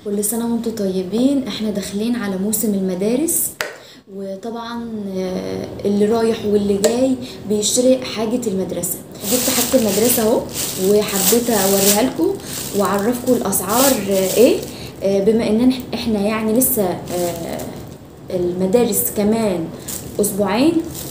كل سنة وانتم طيبين احنا داخلين على موسم المدارس وطبعا آه، اللي رايح واللي جاي بيشتري حاجة المدرسة جبت حاجة المدرسة اهو وحبيت اوريها لكم واعرفكم الاسعار آه، ايه آه، بما ان احنا يعني لسه آه، المدارس كمان اسبوعين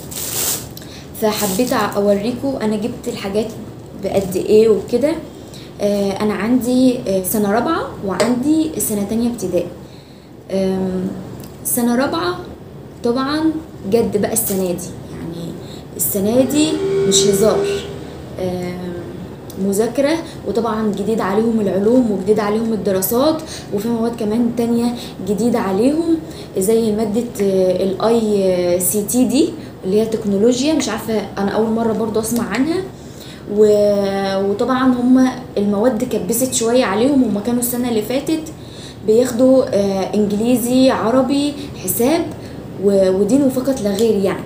فحبيت اوريكم انا جبت الحاجات بقد ايه وكده آه، انا عندي آه، سنه رابعه وعندي سنه تانية ابتدائي آم، سنه رابعه طبعا جد بقى السنه دي يعني السنه دي مش هزار آم، مذاكرة وطبعا جديد عليهم العلوم وجديد عليهم الدراسات وفي مواد كمان تانية جديدة عليهم زي مادة الاي سي تي دي اللي هي تكنولوجيا مش عارفة انا اول مرة برضو اسمع عنها و... وطبعا هم المواد كبست شوية عليهم هم كانوا السنة اللي فاتت بياخدوا آه، انجليزي عربي حساب و... ودين وفقط لا غير يعني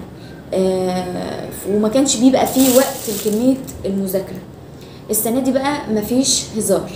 آه، وما كانش بيبقى فيه وقت لكمية المذاكرة السنة دي بقى مفيش هزار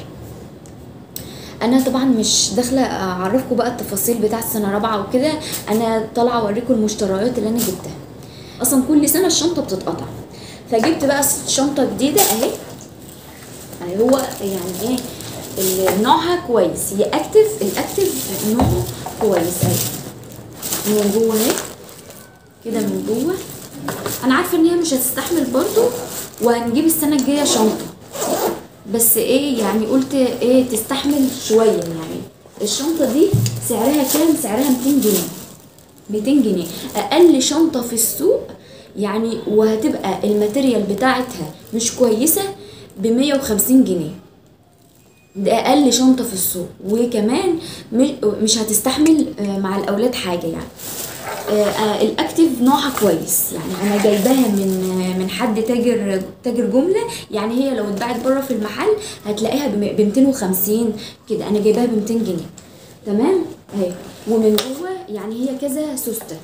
انا طبعا مش داخله اعرفكم بقى التفاصيل بتاعه السنه رابعه وكده انا طالعه اوريكم المشتريات اللي انا جبتها اصلا كل سنه الشنطه بتتقطع فجبت بقى شنطه جديده اهي اهي هو يعني ايه ال- نوعها كويس هي اكتف الاكتف نوعه كويس اهي من جوه اهي كده من جوه انا عارفه ان هي مش هتستحمل برضو وهنجيب السنه الجايه شنطه بس ايه يعني قلت ايه تستحمل شويه يعني الشنطه دي سعرها كام سعرها 200 جنيه 200 جنيه اقل شنطه في السوق يعني وهتبقى الماتيريال بتاعتها مش كويسه ب 150 جنيه ده اقل شنطه في السوق وكمان مش- مش هتستحمل آه، مع الاولاد حاجه يعني آه، آه، الاكتيف نوعها كويس يعني انا جايباها من آه، من حد تاجر تاجر جمله يعني هي لو اتباعت بره في المحل هتلاقيها ب 250 كده انا جايباها ب 200 جنيه تمام اهي ومن جوه يعني هي كذا سوسته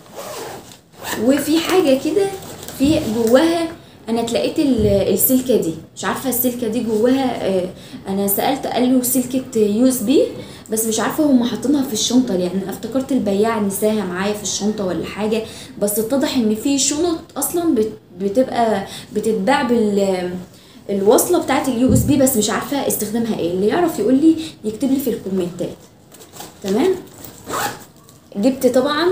وفي حاجه كده في جواها انا اتلقيت ال- السلكه دي مش عارفه السلكه دي جواها آه، انا سالت قال له سلكه يو اس بي بس مش عارفه هم حاطينها في الشنطه ليه يعني انا افتكرت البياع نساها معايا في الشنطه ولا حاجه بس اتضح ان في شنط اصلا بت- بتبقى بتتباع بال الوصله بتاعت اليو اس بي بس مش عارفه استخدامها ايه اللي يعرف يقول لي يكتب لي في الكومنتات تمام جبت طبعا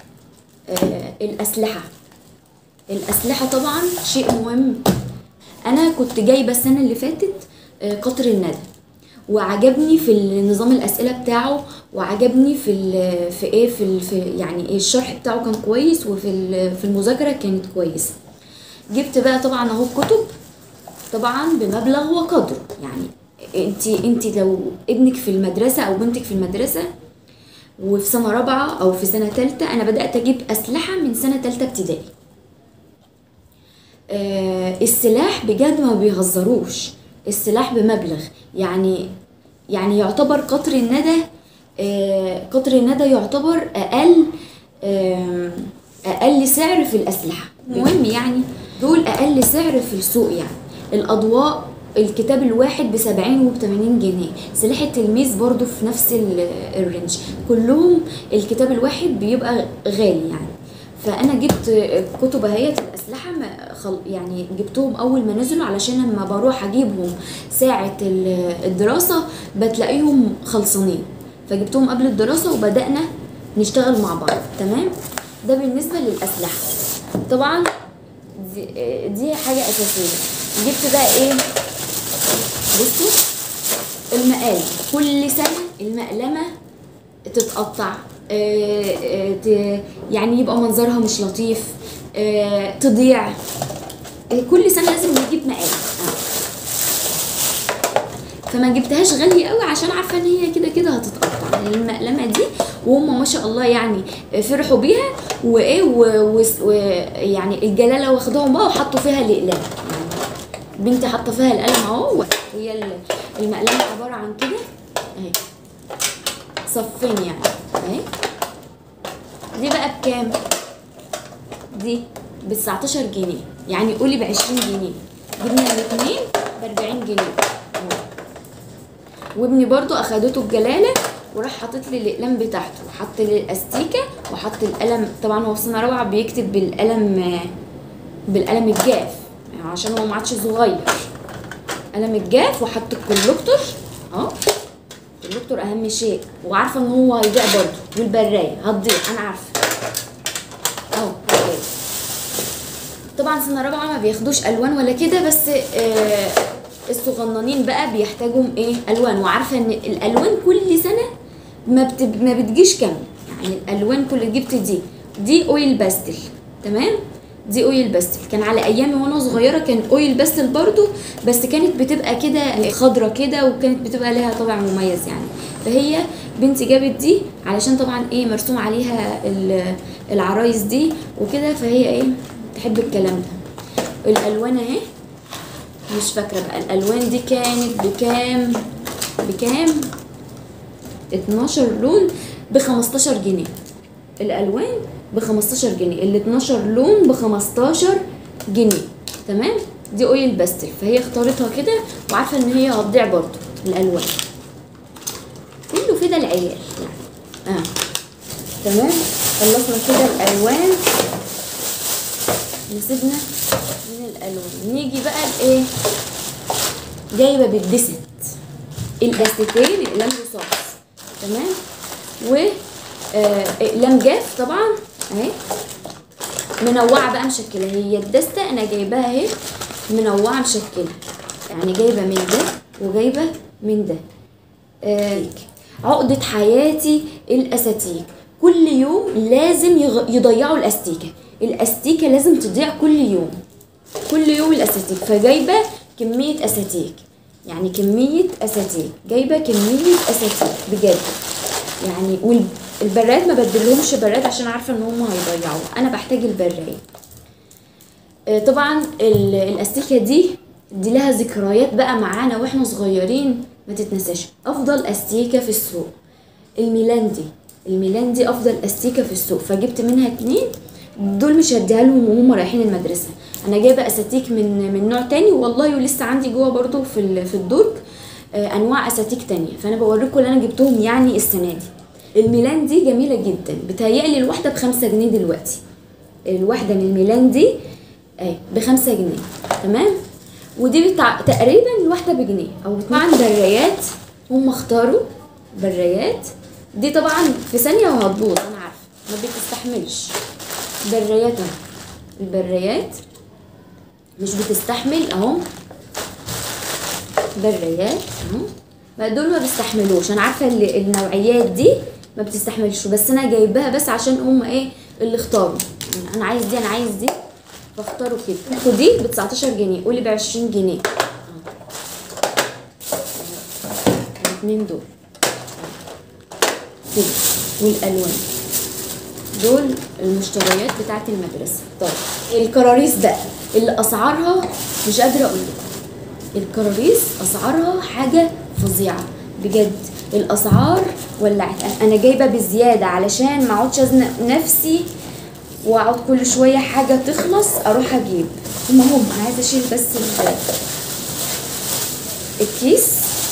آه الاسلحه الأسلحة طبعا شيء مهم أنا كنت جايبة السنة اللي فاتت آه، قطر الندى وعجبني في نظام الأسئلة بتاعه وعجبني في ال في إيه في, ال في يعني إيه الشرح بتاعه كان كويس وفي ال- في المذاكرة كانت كويسة جبت بقى طبعا أهو كتب طبعا بمبلغ وقدره يعني انت انت لو ابنك في المدرسة أو بنتك في المدرسة وفي سنة رابعة أو في سنة تالتة أنا بدأت أجيب أسلحة من سنة تالتة ابتدائي آه، السلاح بجد ما بيهزروش السلاح بمبلغ يعني يعني يعتبر قطر الندى آه، قطر الندى يعتبر اقل آم، اقل سعر في الاسلحه مهم يعني دول اقل سعر في السوق يعني الاضواء الكتاب الواحد بسبعين وبتمانين جنيه سلاح التلميذ برضو في نفس ال- الرينج كلهم الكتاب الواحد بيبقى غالي يعني فانا جبت كتب اهيت الاسلحه ما خل... يعني جبتهم اول ما نزلوا علشان لما بروح اجيبهم ساعه ال- الدراسه بتلاقيهم خلصانين فجبتهم قبل الدراسه وبدانا نشتغل مع بعض تمام ده بالنسبه للاسلحه طبعا دي, دي حاجه اساسيه جبت بقى ايه بصوا المقالم كل سنه المقلمه تتقطع آه، آه، ت- يعني يبقى منظرها مش لطيف آه، تضيع آه، كل سنه لازم نجيب مقالم آه. فما جبتهاش غالية قوي عشان عارفة ان هي كده كده هتتقطع يعني المقلمة دي وهم ما شاء الله يعني فرحوا بيها وايه و- و- ويعني الجلالة واخداهم بقى وحطوا فيها الاقلام يعني بنتي حاطة فيها القلم اهو هي ال- المقلمة عبارة عن كده اهي صفين يعني اهي دي بقى بكام دي ب 19 جنيه يعني قولي ب 20 جنيه جبنا الاثنين ب 40 جنيه أهو. وابني برضو اخدته الجلاله وراح حاطط لي الاقلام بتاعته وحط لي الاستيكه وحط القلم طبعا هو في سنه رابعه بيكتب بالقلم بالقلم الجاف يعني عشان هو ما عادش صغير قلم الجاف وحط الكولكتور اه الكولكتور اهم شيء وعارفه ان هو هيضيع برضه والبرايه هتضيع انا عارفه اهو براية. طبعا سنه رابعه ما بياخدوش الوان ولا كده بس آه الصغننين بقى بيحتاجوا ايه الوان وعارفه ان الالوان كل سنه ما بتب... ما بتجيش كامله يعني الالوان كل جبت دي دي اويل باستل تمام دي اويل باستل كان على ايامي وانا صغيره كان اويل باستل برضو بس كانت بتبقى كده خضره كده وكانت بتبقى لها طابع مميز يعني فهي بنتي جابت دي علشان طبعا ايه مرسوم عليها ال- العرايس دي وكده فهي ايه تحب الكلام ده الالوان اهي مش فاكره بقى الالوان دي كانت بكام بكام 12 لون ب 15 جنيه الالوان ب 15 جنيه ال 12 لون ب 15 جنيه تمام دي اويل باستل فهي اختارتها كده وعارفه ان هي هتضيع برضو الالوان كله فدا العيال يعني اه تمام خلصنا كده الالوان نسيبنا من الالوان نيجي بقى لايه جايبه بالدست الاستيكين اقلام رصاص تمام و آه، اقلام جاف طبعا اهي منوعه بقى مشكله هي الدسته انا جايباها اهي منوعه مشكله يعني جايبه من ده وجايبه من ده آه، عقدة حياتي الأساتيك كل يوم لازم يغ- يضيعوا الأستيكة الأستيكة لازم تضيع كل يوم كل يوم الأساتيك فجايبة كمية أساتيك يعني كمية أساتيك جايبة كمية أساتيك بجد يعني والبراد ما بدلهمش براد عشان عارفة ان هم هيضيعوا انا بحتاج البراد آه، طبعا ال- الاستيكه دي دي لها ذكريات بقى معانا واحنا صغيرين ما تتنساش افضل استيكه في السوق الميلاندي الميلاندي افضل استيكه في السوق فجبت منها اتنين دول مش هديها لهم وهم رايحين المدرسه انا جايبه اساتيك من من نوع تاني والله ولسه عندي جوه برضو في ال- في الدرج آه، انواع اساتيك تانية فانا بوريكم اللي انا جبتهم يعني السنه دي الميلان دي جميله جدا بتهيألي الواحده بخمسة جنيه دلوقتي الواحده من الميلان دي اهي بخمسة جنيه تمام ودي بتاع تقريبا الواحده بجنيه او طبعا بريات هم اختاروا بريات دي طبعا في ثانيه وهتبوظ انا عارفه ما بتستحملش بريات اهو البريات مش بتستحمل اهو بريات اهو ما دول ما بيستحملوش انا عارفه ال- النوعيات دي ما بتستحملش بس انا جايباها بس عشان هم ايه اللي اختاروا يعني انا عايز دي انا عايز دي فاختاروا كده خدي ب 19 جنيه قولي ب 20 جنيه اهو. الاثنين دول كده والالوان دول المشتريات بتاعت المدرسه طيب الكراريس بقى اللي اسعارها مش قادره اقول لكم الكراريس اسعارها حاجه فظيعه بجد الاسعار ولعت انا جايبه بزياده علشان ما اقعدش ازنق نفسي واقعد كل شويه حاجه تخلص اروح اجيب هما هم انا عايزه اشيل بس ال- الكيس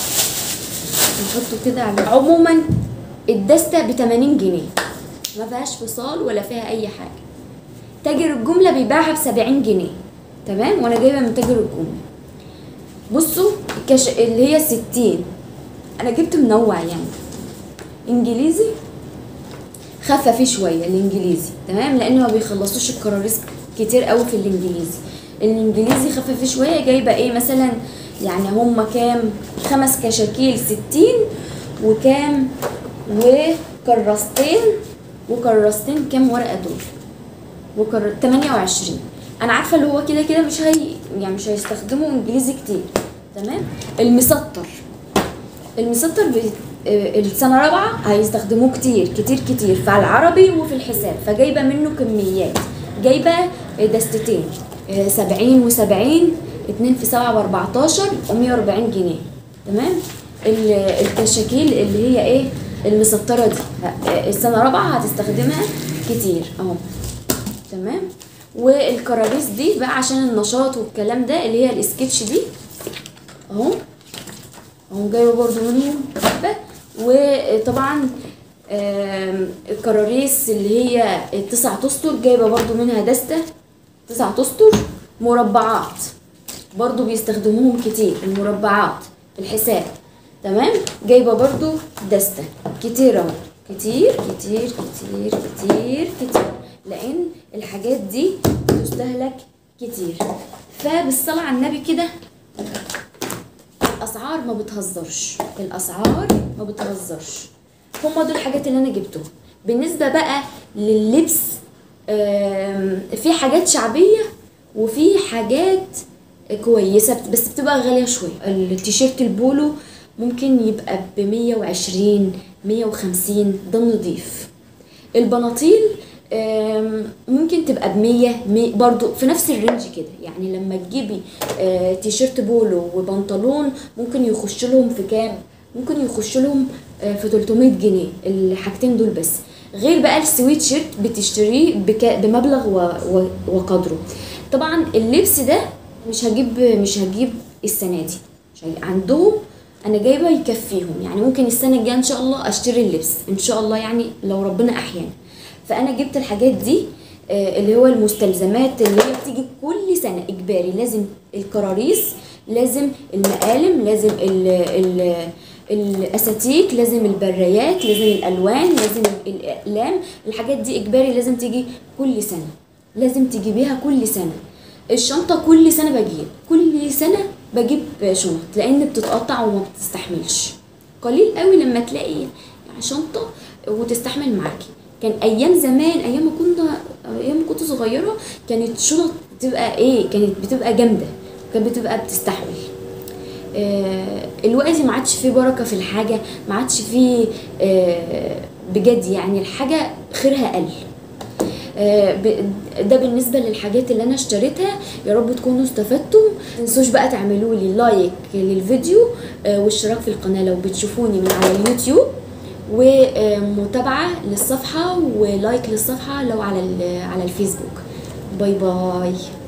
نحطه كده على عموما الدستة ب 80 جنيه ما فيهاش فصال ولا فيها اي حاجه تاجر الجمله بيبيعها ب 70 جنيه تمام وانا جايبه من تاجر الجمله بصوا الكش... اللي هي 60 انا جبت منوع يعني انجليزي خفى فيه شويه الانجليزي تمام لان ما بيخلصوش الكراريس كتير قوي في الانجليزي الانجليزي خفى فيه شويه جايبه ايه مثلا يعني هما كام خمس كشاكيل ستين وكام وكراستين وكراستين كام ورقه دول وكر 28 انا عارفه اللي هو كده كده مش هي يعني مش هيستخدموا انجليزي كتير تمام المسطر المسطر ب... آه، السنه رابعه هيستخدموه كتير كتير كتير في العربي وفي الحساب فجايبه منه كميات جايبه دستتين آه، 70 و70 اتنين في سبعة ب 14 و 140 جنيه تمام ال- الكشاكيل اللي هي ايه المسطره دي آه، السنه رابعه هتستخدمها كتير اهو تمام والكراريس دي بقى عشان النشاط والكلام ده اللي هي السكتش دي اهو اهو جايبه برضو منهم حبه وطبعا آم، الكراريس اللي هي التسع اسطر جايبه برضو منها دستة تسع اسطر مربعات برضو بيستخدموهم كتير المربعات في الحساب تمام جايبه برضو دستة كتير اهو كتير كتير كتير كتير كتير لان الحاجات دي بتستهلك كتير فبالصلاة على النبي كده الاسعار ما بتهزرش الاسعار ما بتهزرش هما دول الحاجات اللي انا جبتهم بالنسبه بقى لللبس آم، في حاجات شعبيه وفي حاجات كويسه بس بتبقى غاليه شويه التيشيرت البولو ممكن يبقى ب 120 150 ده نضيف البناطيل آم، ممكن تبقى بمية مي- برضو في نفس الرينج كده يعني لما تجيبي آه، تيشيرت بولو وبنطلون ممكن يخش لهم في كام ممكن يخش لهم آه، في 300 جنيه الحاجتين دول بس غير بقى السويت شيرت بتشتريه بك- بمبلغ و- و- وقدره طبعا اللبس ده مش هجيب مش هجيب السنه دي مش هجيب. عندهم انا جايبه يكفيهم يعني ممكن السنه الجايه ان شاء الله اشتري اللبس ان شاء الله يعني لو ربنا احيانا فانا جبت الحاجات دي آه، اللي هو المستلزمات اللي هي بتيجي كل سنه اجباري لازم الكراريس لازم المقالم لازم ال ال الاساتيك لازم البرايات لازم الالوان لازم الاقلام الحاجات دي اجباري لازم تيجي كل سنه لازم تجيبيها كل سنه الشنطه كل سنه بجيب كل سنه بجيب شنط لان بتتقطع وما بتستحملش قليل قوي لما تلاقي يعني شنطه وتستحمل معاكي كان ايام زمان ايام ما كنا ايام ما كنت صغيره كانت شنط بتبقى ايه كانت بتبقى جامده كانت بتبقى بتستحمل آه، الوقت ما عادش فيه بركه في الحاجه ما عادش فيه آه، بجد يعني الحاجه خيرها قل آه، ب- ده بالنسبة للحاجات اللي أنا اشتريتها يا رب تكونوا استفدتم متنسوش بقى تعملوا لي لايك للفيديو آه، واشتراك في القناة لو بتشوفوني من على اليوتيوب ومتابعة للصفحة ولايك للصفحة لو على ال- على الفيسبوك باي باي